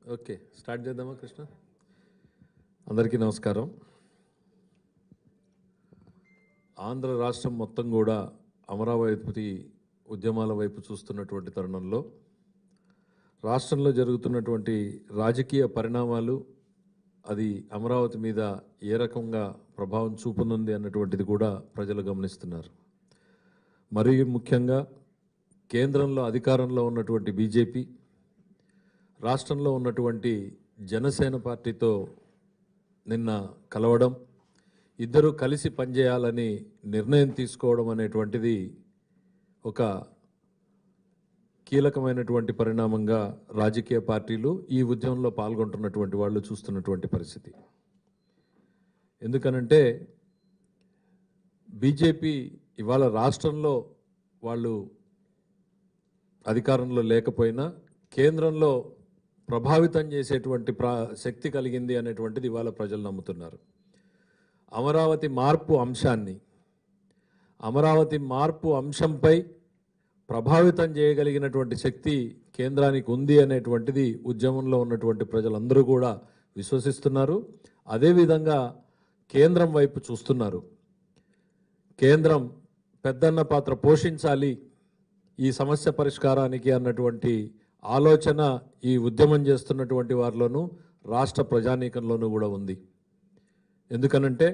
Okay start చేద్దామా కృష్ణ అందరికీ నమస్కారం ఆంధ్ర రాష్ట్రం మొత్తం కూడా అమరావతి ఉద్యమాల వైపు చూస్తున్నటువంటి తరుణంలో రాష్ట్రంలో జరుగుతున్నటువంటి రాజకీయ పరిణామాలు అది అమరావతి మీద ఏ రకంగా ప్రభావం చూపనుంది అన్నటువంటిది కూడా ప్రజలు గమనిస్తున్నారు మరియు ముఖ్యంగా కేంద్రంలో అధికారంలో ఉన్నటువంటి బీజేపీ రాష్ట్రంలో ఉన్నటువంటి జనసేన పార్టీతో నిన్న కలవడం ఇద్దరూ కలిసి పనిచేయాలని నిర్ణయం తీసుకోవడం అనేటువంటిది ఒక కీలకమైనటువంటి పరిణామంగా రాజకీయ పార్టీలు ఈ ఉద్యమంలో పాల్గొంటున్నటువంటి వాళ్ళు చూస్తున్నటువంటి పరిస్థితి ఎందుకనంటే బీజేపీ ఇవాళ రాష్ట్రంలో వాళ్ళు అధికారంలో లేకపోయినా కేంద్రంలో ప్రభావితం చేసేటువంటి ప్రా శక్తి కలిగింది అనేటువంటిది ఇవాళ ప్రజలు నమ్ముతున్నారు అమరావతి మార్పు అంశాన్ని అమరావతి మార్పు అంశంపై ప్రభావితం చేయగలిగినటువంటి శక్తి కేంద్రానికి ఉంది అనేటువంటిది ఉద్యమంలో ఉన్నటువంటి ప్రజలందరూ కూడా విశ్వసిస్తున్నారు అదేవిధంగా కేంద్రం వైపు చూస్తున్నారు కేంద్రం పెద్దన్న పాత్ర పోషించాలి ఈ సమస్య పరిష్కారానికి అన్నటువంటి ఆలోచన ఈ ఉద్యమం చేస్తున్నటువంటి వారిలోనూ రాష్ట్ర ప్రజానీకంలోనూ కూడా ఉంది ఎందుకనంటే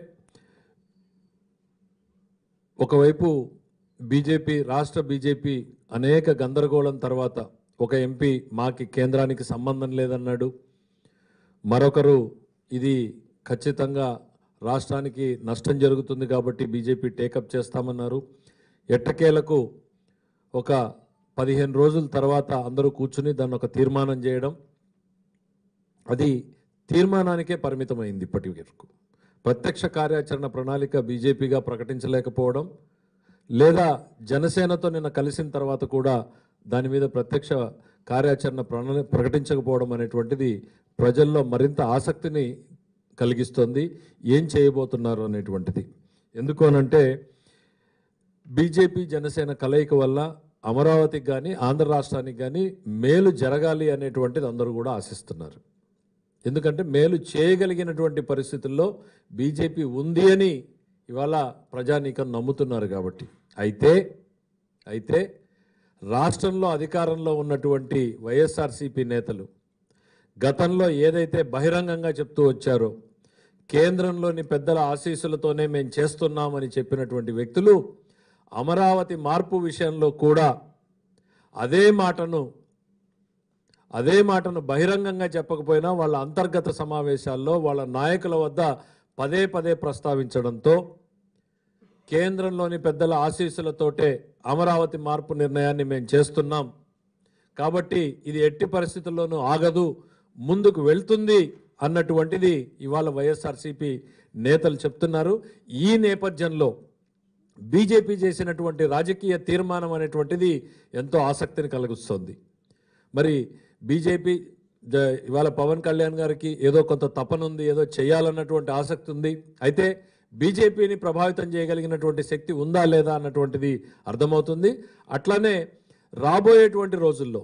ఒకవైపు బీజేపీ రాష్ట్ర బీజేపీ అనేక గందరగోళం తర్వాత ఒక ఎంపీ మాకి కేంద్రానికి సంబంధం లేదన్నాడు మరొకరు ఇది ఖచ్చితంగా రాష్ట్రానికి నష్టం జరుగుతుంది కాబట్టి బీజేపీ టేకప్ చేస్తామన్నారు ఎట్టకేలకు ఒక పదిహేను రోజుల తర్వాత అందరూ కూర్చుని దాన్ని ఒక తీర్మానం చేయడం అది తీర్మానానికే పరిమితమైంది ఇప్పటి వరకు ప్రత్యక్ష కార్యాచరణ ప్రణాళిక బీజేపీగా ప్రకటించలేకపోవడం లేదా జనసేనతో నిన్న కలిసిన తర్వాత కూడా దాని మీద ప్రత్యక్ష కార్యాచరణ ప్రణాళి ప్రకటించకపోవడం అనేటువంటిది ప్రజల్లో మరింత ఆసక్తిని కలిగిస్తుంది ఏం చేయబోతున్నారు అనేటువంటిది ఎందుకు అనంటే బీజేపీ జనసేన కలయిక వల్ల అమరావతికి కానీ ఆంధ్ర రాష్ట్రానికి కానీ మేలు జరగాలి అనేటువంటిది అందరూ కూడా ఆశిస్తున్నారు ఎందుకంటే మేలు చేయగలిగినటువంటి పరిస్థితుల్లో బీజేపీ ఉంది అని ఇవాళ ప్రజానీకం నమ్ముతున్నారు కాబట్టి అయితే అయితే రాష్ట్రంలో అధికారంలో ఉన్నటువంటి వైఎస్ఆర్సీపీ నేతలు గతంలో ఏదైతే బహిరంగంగా చెప్తూ వచ్చారో కేంద్రంలోని పెద్దల ఆశీస్సులతోనే మేము చేస్తున్నామని చెప్పినటువంటి వ్యక్తులు అమరావతి మార్పు విషయంలో కూడా అదే మాటను అదే మాటను బహిరంగంగా చెప్పకపోయినా వాళ్ళ అంతర్గత సమావేశాల్లో వాళ్ళ నాయకుల వద్ద పదే పదే ప్రస్తావించడంతో కేంద్రంలోని పెద్దల ఆశీస్సులతోటే అమరావతి మార్పు నిర్ణయాన్ని మేము చేస్తున్నాం కాబట్టి ఇది ఎట్టి పరిస్థితుల్లోనూ ఆగదు ముందుకు వెళ్తుంది అన్నటువంటిది ఇవాళ వైఎస్ఆర్సీపీ నేతలు చెప్తున్నారు ఈ నేపథ్యంలో బీజేపీ చేసినటువంటి రాజకీయ తీర్మానం అనేటువంటిది ఎంతో ఆసక్తిని కలిగిస్తుంది మరి బీజేపీ జ- ఇవాళ పవన్ కళ్యాణ్ గారికి ఏదో కొంత తపన ఉంది ఏదో చేయాలన్నటువంటి ఆసక్తి ఉంది అయితే బీజేపీని ప్రభావితం చేయగలిగినటువంటి శక్తి ఉందా లేదా అన్నటువంటిది అర్థమవుతుంది అట్లానే రాబోయేటువంటి రోజుల్లో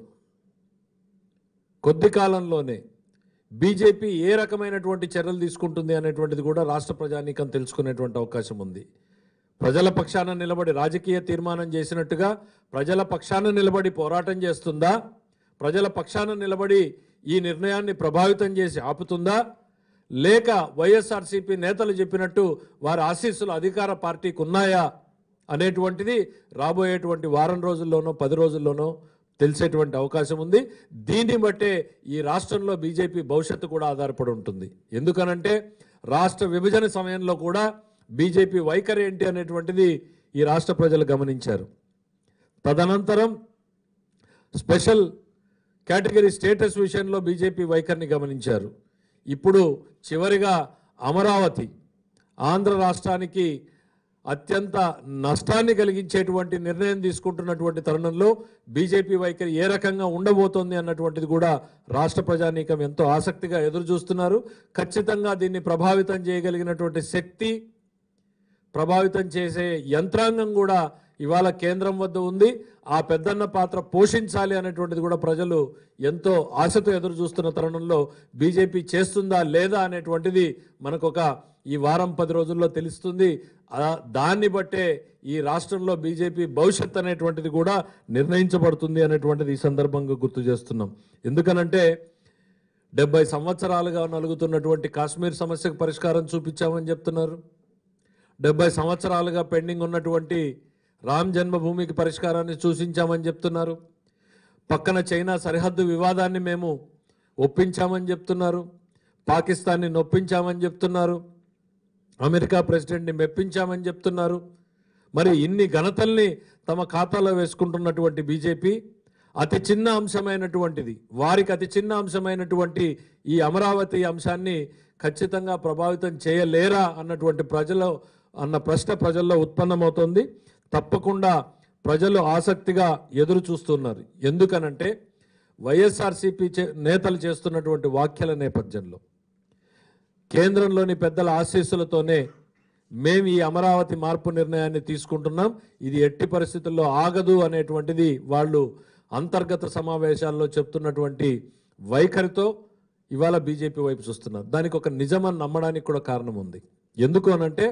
కొద్ది కాలంలోనే బీజేపీ ఏ రకమైనటువంటి చర్యలు తీసుకుంటుంది అనేటువంటిది కూడా రాష్ట్ర ప్రజానీకం తెలుసుకునేటువంటి అవకాశం ఉంది ప్రజల పక్షాన నిలబడి రాజకీయ తీర్మానం చేసినట్టుగా ప్రజల పక్షాన నిలబడి పోరాటం చేస్తుందా ప్రజల పక్షాన నిలబడి ఈ నిర్ణయాన్ని ప్రభావితం చేసి ఆపుతుందా లేక వైఎస్ఆర్సీపీ నేతలు చెప్పినట్టు వారి ఆశీస్సులు అధికార పార్టీకి ఉన్నాయా అనేటువంటిది రాబోయేటువంటి వారం రోజుల్లోనో పది రోజుల్లోనో తెలిసేటువంటి అవకాశం ఉంది దీన్ని బట్టే ఈ రాష్ట్రంలో బీజేపీ భవిష్యత్తు కూడా ఆధారపడి ఉంటుంది ఎందుకనంటే రాష్ట్ర విభజన సమయంలో కూడా బీజేపీ వైఖరి ఏంటి అనేటువంటిది ఈ రాష్ట్ర ప్రజలు గమనించారు తదనంతరం స్పెషల్ కేటగిరీ స్టేటస్ విషయంలో బీజేపీ వైఖరిని గమనించారు ఇప్పుడు చివరిగా అమరావతి ఆంధ్ర రాష్ట్రానికి అత్యంత నష్టాన్ని కలిగించేటువంటి నిర్ణయం తీసుకుంటున్నటువంటి తరుణంలో బీజేపీ వైఖరి ఏ రకంగా ఉండబోతోంది అన్నటువంటిది కూడా రాష్ట్ర ప్రజానీకం ఎంతో ఆసక్తిగా ఎదురు చూస్తున్నారు ఖచ్చితంగా దీన్ని ప్రభావితం చేయగలిగినటువంటి శక్తి ప్రభావితం చేసే యంత్రాంగం కూడా ఇవాళ కేంద్రం వద్ద ఉంది ఆ పెద్దన్న పాత్ర పోషించాలి అనేటువంటిది కూడా ప్రజలు ఎంతో ఆశతో ఎదురు చూస్తున్న తరుణంలో బీజేపీ చేస్తుందా లేదా అనేటువంటిది మనకొక ఈ వారం పది రోజుల్లో తెలుస్తుంది ఆ దాన్ని బట్టే ఈ రాష్ట్రంలో బీజేపీ భవిష్యత్ అనేటువంటిది కూడా నిర్ణయించబడుతుంది అనేటువంటిది ఈ సందర్భంగా గుర్తు చేస్తున్నాం ఎందుకనంటే డెబ్బై సంవత్సరాలుగా నలుగుతున్నటువంటి కాశ్మీర్ సమస్యకు పరిష్కారం చూపించామని చెప్తున్నారు డెబ్బై సంవత్సరాలుగా పెండింగ్ ఉన్నటువంటి రామ్ జన్మభూమికి పరిష్కారాన్ని సూచించామని చెప్తున్నారు పక్కన చైనా సరిహద్దు వివాదాన్ని మేము ఒప్పించామని చెప్తున్నారు పాకిస్తాన్ని నొప్పించామని చెప్తున్నారు అమెరికా ప్రెసిడెంట్ని మెప్పించామని చెప్తున్నారు మరి ఇన్ని ఘనతల్ని తమ ఖాతాలో వేసుకుంటున్నటువంటి బీజేపీ అతి చిన్న అంశమైనటువంటిది వారికి అతి చిన్న అంశమైనటువంటి ఈ అమరావతి అంశాన్ని ఖచ్చితంగా ప్రభావితం చేయలేరా అన్నటువంటి ప్రజలు అన్న ప్రశ్న ప్రజల్లో ఉత్పన్నమవుతోంది తప్పకుండా ప్రజలు ఆసక్తిగా ఎదురు చూస్తున్నారు ఎందుకనంటే వైఎస్ఆర్సీపీ చే- నేతలు చేస్తున్నటువంటి వ్యాఖ్యల నేపథ్యంలో కేంద్రంలోని పెద్దల ఆశీస్సులతోనే మేము ఈ అమరావతి మార్పు నిర్ణయాన్ని తీసుకుంటున్నాం ఇది ఎట్టి పరిస్థితుల్లో ఆగదు అనేటువంటిది వాళ్ళు అంతర్గత సమావేశాల్లో చెప్తున్నటువంటి వైఖరితో ఇవాళ బీజేపీ వైపు చూస్తున్నారు దానికి ఒక నిజమని నమ్మడానికి కూడా కారణం ఉంది ఎందుకు అనంటే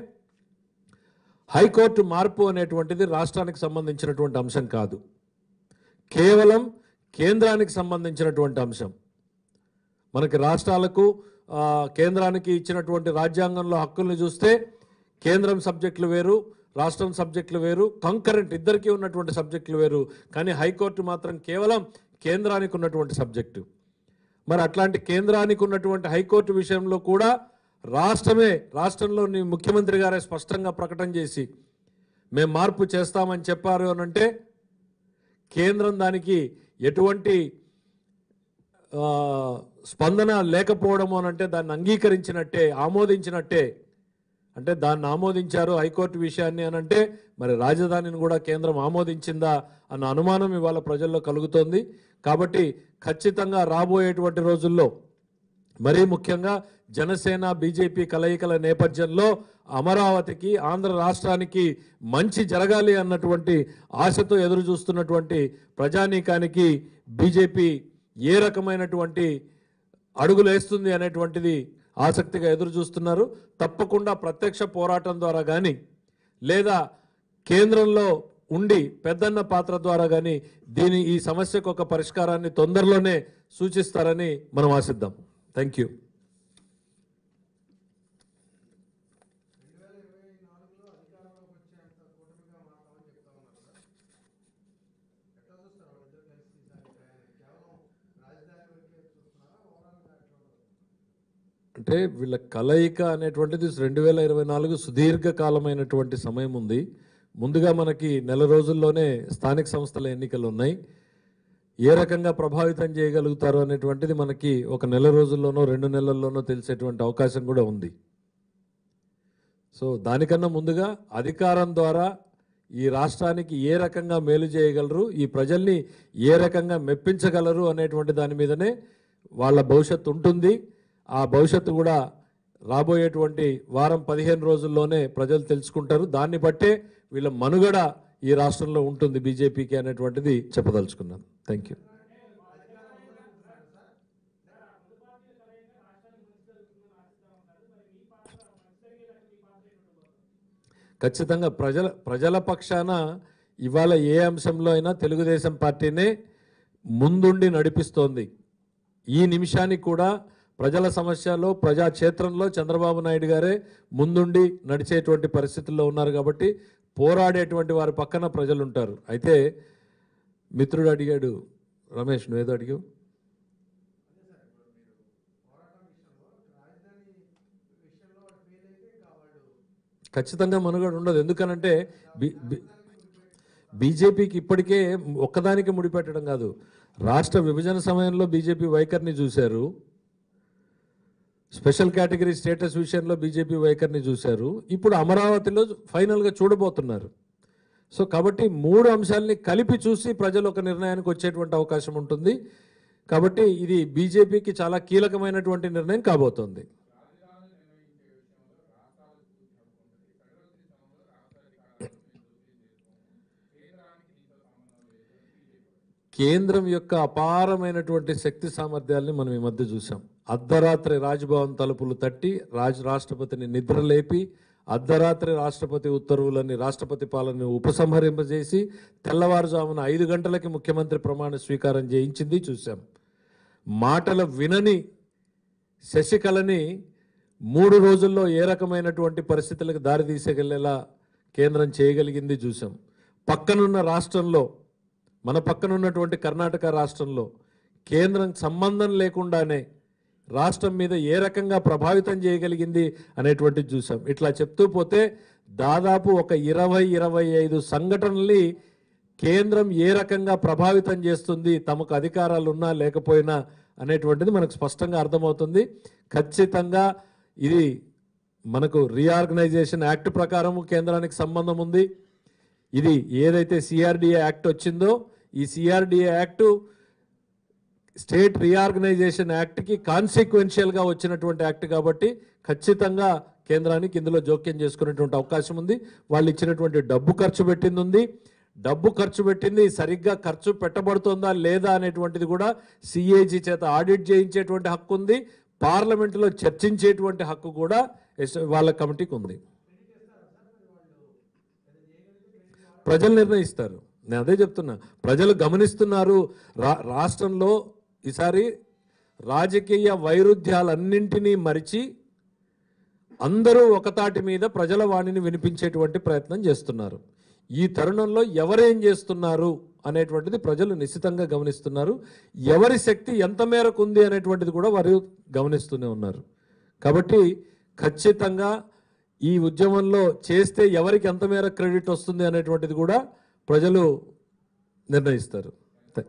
హైకోర్టు మార్పు అనేటువంటిది రాష్ట్రానికి సంబంధించినటువంటి అంశం కాదు కేవలం కేంద్రానికి సంబంధించినటువంటి అంశం మనకి రాష్ట్రాలకు ఆ, కేంద్రానికి ఇచ్చినటువంటి రాజ్యాంగంలో హక్కుల్ని చూస్తే కేంద్రం సబ్జెక్టులు వేరు రాష్ట్రం సబ్జెక్టులు వేరు కంకరెంట్ ఇద్దరికీ ఉన్నటువంటి సబ్జెక్టులు వేరు కానీ హైకోర్టు మాత్రం కేవలం కేంద్రానికి ఉన్నటువంటి సబ్జెక్టు మరి అట్లాంటి కేంద్రానికి ఉన్నటువంటి హైకోర్టు విషయంలో కూడా రాష్ట్రమే రాష్ట్రంలోని ముఖ్యమంత్రి గారే స్పష్టంగా ప్రకటన చేసి మేము మార్పు చేస్తామని చెప్పారు అని అంటే కేంద్రం దానికి ఎటువంటి ఆ, స్పందన లేకపోవడము అని అంటే దాన్ని అంగీకరించినట్టే ఆమోదించినట్టే అంటే దాన్ని ఆమోదించారు హైకోర్టు విషయాన్ని అని అంటే మరి రాజధానిని కూడా కేంద్రం ఆమోదించిందా అన్న అనుమానం ఇవాళ ప్రజల్లో కలుగుతోంది కాబట్టి ఖచ్చితంగా రాబోయేటువంటి రోజుల్లో మరీ ముఖ్యంగా జనసేన బీజేపీ కలయికల నేపథ్యంలో అమరావతికి ఆంధ్ర రాష్ట్రానికి మంచి జరగాలి అన్నటువంటి ఆశతో ఎదురు చూస్తున్నటువంటి ప్రజానీకానికి బీజేపీ ఏ రకమైనటువంటి అడుగులు వేస్తుంది అనేటువంటిది ఆసక్తిగా ఎదురు చూస్తున్నారు తప్పకుండా ప్రత్యక్ష పోరాటం ద్వారా కానీ లేదా కేంద్రంలో ఉండి పెద్దన్న పాత్ర ద్వారా కానీ దీని ఈ సమస్యకు ఒక పరిష్కారాన్ని తొందరలోనే సూచిస్తారని మనం ఆశిద్దాం థ్యాంక్ యూ అంటే వీళ్ళ కలయిక అనేటువంటిది రెండు వేల ఇరవై నాలుగు సుదీర్ఘకాలమైనటువంటి సమయం ఉంది ముందుగా మనకి నెల రోజుల్లోనే స్థానిక సంస్థల ఎన్నికలు ఉన్నాయి ఏ రకంగా ప్రభావితం చేయగలుగుతారు అనేటువంటిది మనకి ఒక నెల రోజుల్లోనో రెండు నెలల్లోనో తెలిసేటువంటి అవకాశం కూడా ఉంది సో దానికన్నా ముందుగా అధికారం ద్వారా ఈ రాష్ట్రానికి ఏ రకంగా మేలు చేయగలరు ఈ ప్రజల్ని ఏ రకంగా మెప్పించగలరు అనేటువంటి దాని మీదనే వాళ్ళ భవిష్యత్తు ఉంటుంది ఆ భవిష్యత్తు కూడా రాబోయేటువంటి వారం పదిహేను రోజుల్లోనే ప్రజలు తెలుసుకుంటారు దాన్ని బట్టే వీళ్ళ మనుగడ ఈ రాష్ట్రంలో ఉంటుంది బీజేపీకి అనేటువంటిది చెప్పదలుచుకున్నాను థ్యాంక్ యూ ఖచ్చితంగా ప్రజల ప్రజల పక్షాన ఇవాళ ఏ అంశంలో అయినా తెలుగుదేశం పార్టీనే ముందుండి నడిపిస్తోంది ఈ నిమిషానికి కూడా ప్రజల సమస్యలో ప్రజా క్షేత్రంలో చంద్రబాబు నాయుడు గారే ముందుండి నడిచేటువంటి పరిస్థితుల్లో ఉన్నారు కాబట్టి పోరాడేటువంటి వారి పక్కన ప్రజలు ఉంటారు అయితే మిత్రుడు అడిగాడు రమేష్ నువ్వేదో అడిగావు ఖచ్చితంగా మనుగడ ఉండదు ఎందుకనంటే బి- బి- బీజేపీకి ఇప్పటికే ఒక్కదానికి ముడిపెట్టడం కాదు రాష్ట్ర విభజన సమయంలో బీజేపీ వైఖరిని చూశారు స్పెషల్ కేటగిరీ స్టేటస్ విషయంలో బీజేపీ వైఖరిని చూశారు ఇప్పుడు అమరావతిలో ఫైనల్గా చూడబోతున్నారు సో కాబట్టి మూడు అంశాలని కలిపి చూసి ప్రజలు ఒక నిర్ణయానికి వచ్చేటువంటి అవకాశం ఉంటుంది కాబట్టి ఇది బీజేపీకి చాలా కీలకమైనటువంటి నిర్ణయం కాబోతోంది కేంద్రం యొక్క అపారమైనటువంటి శక్తి సామర్థ్యాల్ని మనం ఈ మధ్య చూసాం అర్ధరాత్రి రాజ్భవన్ తలుపులు తట్టి రాజ్ రాష్ట్రపతిని నిద్రలేపి అర్ధరాత్రి రాష్ట్రపతి ఉత్తర్వులని రాష్ట్రపతి పాలనని ఉపసంహరింపజేసి తెల్లవారుజామున ఐదు గంటలకి ముఖ్యమంత్రి ప్రమాణ స్వీకారం చేయించింది చూసాం మాటలు వినని శశికళని మూడు రోజుల్లో ఏ రకమైనటువంటి పరిస్థితులకు దారి తీసేగలేలా కేంద్రం చేయగలిగింది చూసాం పక్కనున్న రాష్ట్రంలో మన పక్కనున్నటువంటి కర్ణాటక రాష్ట్రంలో కేంద్రం సంబంధం లేకుండానే రాష్ట్రం మీద ఏ రకంగా ప్రభావితం చేయగలిగింది అనేటువంటిది చూసాం ఇట్లా చెప్తూ పోతే దాదాపు ఒక ఇరవై ఇరవై ఐదు సంఘటనల్ని కేంద్రం ఏ రకంగా ప్రభావితం చేస్తుంది తమకు అధికారాలు ఉన్నా లేకపోయినా అనేటువంటిది మనకు స్పష్టంగా అర్థమవుతుంది ఖచ్చితంగా ఇది మనకు రీఆర్గనైజేషన్ యాక్ట్ ప్రకారం కేంద్రానికి సంబంధం ఉంది ఇది ఏదైతే సిఆర్డిఏ యాక్ట్ వచ్చిందో ఈ సిఆర్డిఏ యాక్టు స్టేట్ రీఆర్గనైజేషన్ యాక్ట్కి కాన్సిక్వెన్షియల్గా వచ్చినటువంటి యాక్ట్ కాబట్టి ఖచ్చితంగా కేంద్రానికి ఇందులో జోక్యం చేసుకునేటువంటి అవకాశం ఉంది వాళ్ళు ఇచ్చినటువంటి డబ్బు ఖర్చు పెట్టింది ఉంది డబ్బు ఖర్చు పెట్టింది సరిగ్గా ఖర్చు పెట్టబడుతుందా లేదా అనేటువంటిది కూడా సిఏజీ చేత ఆడిట్ చేయించేటువంటి హక్కు ఉంది పార్లమెంటులో చర్చించేటువంటి హక్కు కూడా ఎస్- వాళ్ళ కమిటీకి ఉంది ప్రజలు నిర్ణయిస్తారు నేను అదే చెప్తున్నా ప్రజలు గమనిస్తున్నారు రా రాష్ట్రంలో ఈసారి రాజకీయ వైరుధ్యాలన్నింటినీ మరిచి అందరూ ఒకతాటి మీద ప్రజల వాణిని వినిపించేటువంటి ప్రయత్నం చేస్తున్నారు ఈ తరుణంలో ఎవరేం చేస్తున్నారు అనేటువంటిది ప్రజలు నిశ్చితంగా గమనిస్తున్నారు ఎవరి శక్తి ఎంత మేరకు ఉంది అనేటువంటిది కూడా వారు గమనిస్తూనే ఉన్నారు కాబట్టి ఖచ్చితంగా ఈ ఉద్యమంలో చేస్తే ఎవరికి ఎంత మేర క్రెడిట్ వస్తుంది అనేటువంటిది కూడా ప్రజలు నిర్ణయిస్తారు థా-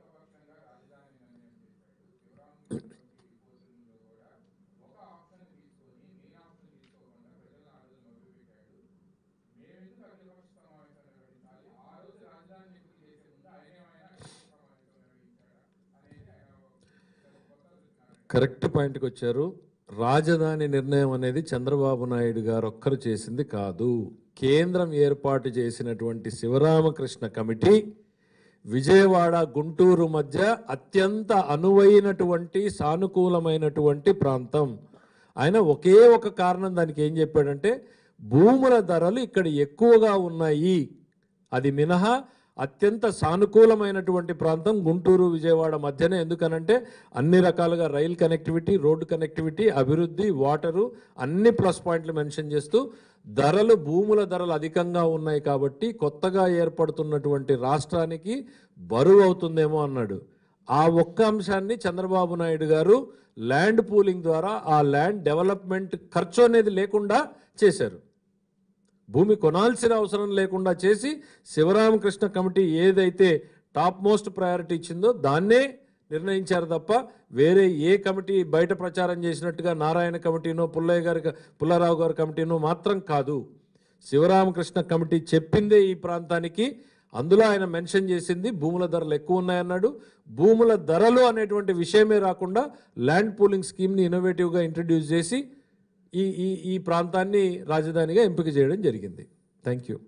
కరెక్ట్ పాయింట్కి వచ్చారు రాజధాని నిర్ణయం అనేది చంద్రబాబు నాయుడు గారు ఒక్కరు చేసింది కాదు కేంద్రం ఏర్పాటు చేసినటువంటి శివరామకృష్ణ కమిటీ విజయవాడ గుంటూరు మధ్య అత్యంత అనువైనటువంటి సానుకూలమైనటువంటి ప్రాంతం ఆయన ఒకే ఒక కారణం దానికి ఏం చెప్పాడంటే భూముల ధరలు ఇక్కడ ఎక్కువగా ఉన్నాయి అది మినహా అత్యంత సానుకూలమైనటువంటి ప్రాంతం గుంటూరు విజయవాడ మధ్యనే ఎందుకనంటే అన్ని రకాలుగా రైల్ కనెక్టివిటీ రోడ్డు కనెక్టివిటీ అభివృద్ధి వాటరు అన్ని ప్లస్ పాయింట్లు మెన్షన్ చేస్తూ ధరలు భూముల ధరలు అధికంగా ఉన్నాయి కాబట్టి కొత్తగా ఏర్పడుతున్నటువంటి రాష్ట్రానికి బరువు అవుతుందేమో అన్నాడు ఆ ఒక్క అంశాన్ని చంద్రబాబు నాయుడు గారు ల్యాండ్ పూలింగ్ ద్వారా ఆ ల్యాండ్ డెవలప్మెంట్ ఖర్చు అనేది లేకుండా చేశారు భూమి కొనాల్సిన అవసరం లేకుండా చేసి శివరామకృష్ణ కమిటీ ఏదైతే టాప్ మోస్ట్ ప్రయారిటీ ఇచ్చిందో దాన్నే నిర్ణయించారు తప్ప వేరే ఏ కమిటీ బయట ప్రచారం చేసినట్టుగా నారాయణ కమిటీనో పుల్లయ్య గారి పుల్లారావు గారి కమిటీనో మాత్రం కాదు శివరామకృష్ణ కమిటీ చెప్పిందే ఈ ప్రాంతానికి అందులో ఆయన మెన్షన్ చేసింది భూముల ధరలు ఎక్కువ ఉన్నాయన్నాడు భూముల ధరలు అనేటువంటి విషయమే రాకుండా ల్యాండ్ పూలింగ్ స్కీమ్ని ఇన్నోవేటివ్గా ఇంట్రడ్యూస్ చేసి ఈ ఈ ఈ ప్రాంతాన్ని రాజధానిగా ఎంపిక చేయడం జరిగింది thank you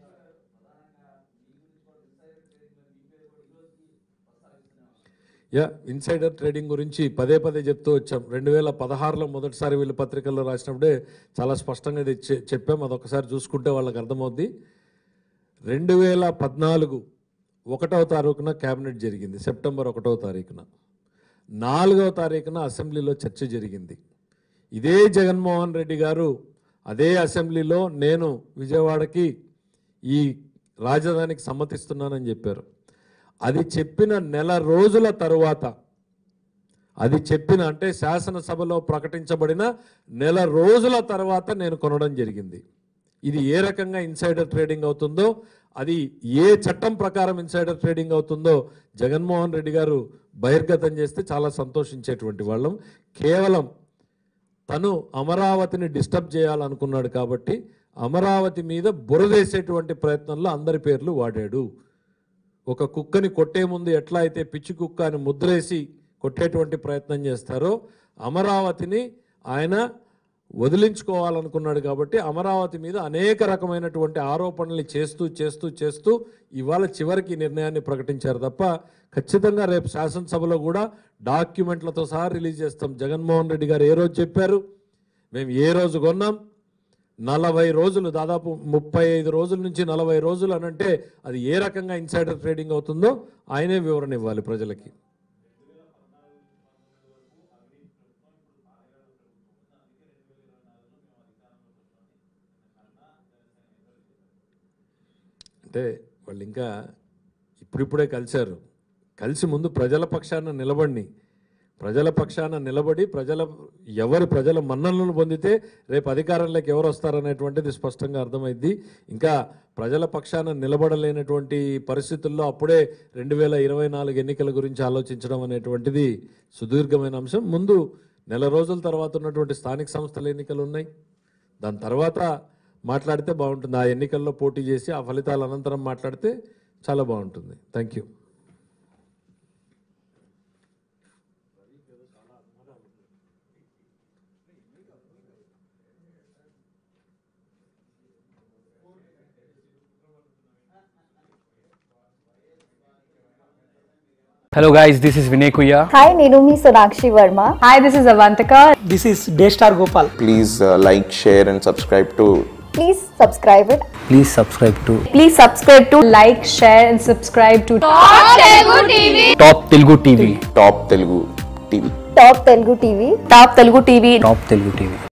yeah insider trading గురించి పదే పదే చెప్తూ వచ్చాం రెండు వేల పదహారులో మొదటిసారి వీళ్ళు పత్రికల్లో రాసినప్పుడే చాలా స్పష్టంగా ఇది చె- చెప్పాం అదొకసారి చూసుకుంటే వాళ్ళకి అర్థమవుద్ది రెండు వేల పద్నాలుగు ఒకటవ తారీఖున క్యాబినెట్ జరిగింది సెప్టెంబర్ ఒకటవ తారీఖున నాలుగవ తారీఖున అసెంబ్లీలో చర్చ జరిగింది ఇదే జగన్మోహన్ రెడ్డి గారు అదే అసెంబ్లీలో నేను విజయవాడకి ఈ రాజధానికి సమ్మతిస్తున్నానని చెప్పారు అది చెప్పిన నెల రోజుల తరువాత అది చెప్పిన అంటే శాసనసభలో ప్రకటించబడిన నెల రోజుల తర్వాత నేను కొనడం జరిగింది ఇది ఏ రకంగా ఇన్సైడర్ ట్రేడింగ్ అవుతుందో అది ఏ చట్టం ప్రకారం ఇన్సైడర్ ట్రేడింగ్ అవుతుందో జగన్మోహన్ రెడ్డి గారు బహిర్గతం చేస్తే చాలా సంతోషించేటువంటి వాళ్ళం కేవలం తను అమరావతిని డిస్టర్బ్ చేయాలనుకున్నాడు కాబట్టి అమరావతి మీద బురదేసేటువంటి ప్రయత్నంలో అందరి పేర్లు వాడాడు ఒక కుక్కని కొట్టే ముందు ఎట్లా అయితే పిచ్చి కుక్క అని ముద్రేసి కొట్టేటువంటి ప్రయత్నం చేస్తారో అమరావతిని ఆయన వదిలించుకోవాలనుకున్నాడు కాబట్టి అమరావతి మీద అనేక రకమైనటువంటి ఆరోపణలు చేస్తూ చేస్తూ చేస్తూ ఇవాళ చివరికి ఈ నిర్ణయాన్ని ప్రకటించారు తప్ప ఖచ్చితంగా రేపు శాసనసభలో కూడా డాక్యుమెంట్లతో సహా రిలీజ్ చేస్తాం జగన్మోహన్ రెడ్డి గారు ఏ రోజు చెప్పారు మేము ఏ రోజు కొన్నాం నలభై రోజులు దాదాపు ముప్పై ఐదు రోజుల నుంచి నలభై రోజులు అని అంటే అది ఏ రకంగా ఇన్సైడర్ ట్రేడింగ్ అవుతుందో ఆయనే వివరణ ఇవ్వాలి ప్రజలకి అంటే వాళ్ళు ఇంకా ఇప్పుడిప్పుడే కలిశారు కలిసి ముందు ప్రజల పక్షాన నిలబడి ప్రజల పక్షాన నిలబడి ప్రజల ఎవరు ప్రజల మన్ననలను పొందితే రేపు అధికారంలోకి ఎవరు వస్తారనేటువంటిది స్పష్టంగా అర్థమైద్ది ఇంకా ప్రజల పక్షాన నిలబడలేనటువంటి పరిస్థితుల్లో అప్పుడే రెండు వేల ఇరవై నాలుగు ఎన్నికల గురించి ఆలోచించడం అనేటువంటిది సుదీర్ఘమైన అంశం ముందు నెల రోజుల తర్వాత ఉన్నటువంటి స్థానిక సంస్థల ఎన్నికలు ఉన్నాయి దాని తర్వాత మాట్లాడితే బాగుంటుంది ఆ ఎన్నికల్లో పోటీ చేసి ఆ ఫలితాల అనంతరం మాట్లాడితే చాలా బాగుంటుంది thank you Hello guys, this is Vinay Kuya. Hi, నేను మీ Sonakshi Varma Hi, this is Avantika. This is Daystar Gopal. please uh, like, share, and subscribe to please subscribe it Please subscribe to Please subscribe to like, share, and subscribe to Top Telugu TV. Top Telugu TV. Top Telugu TV Top Telugu TV. Top Telugu TV.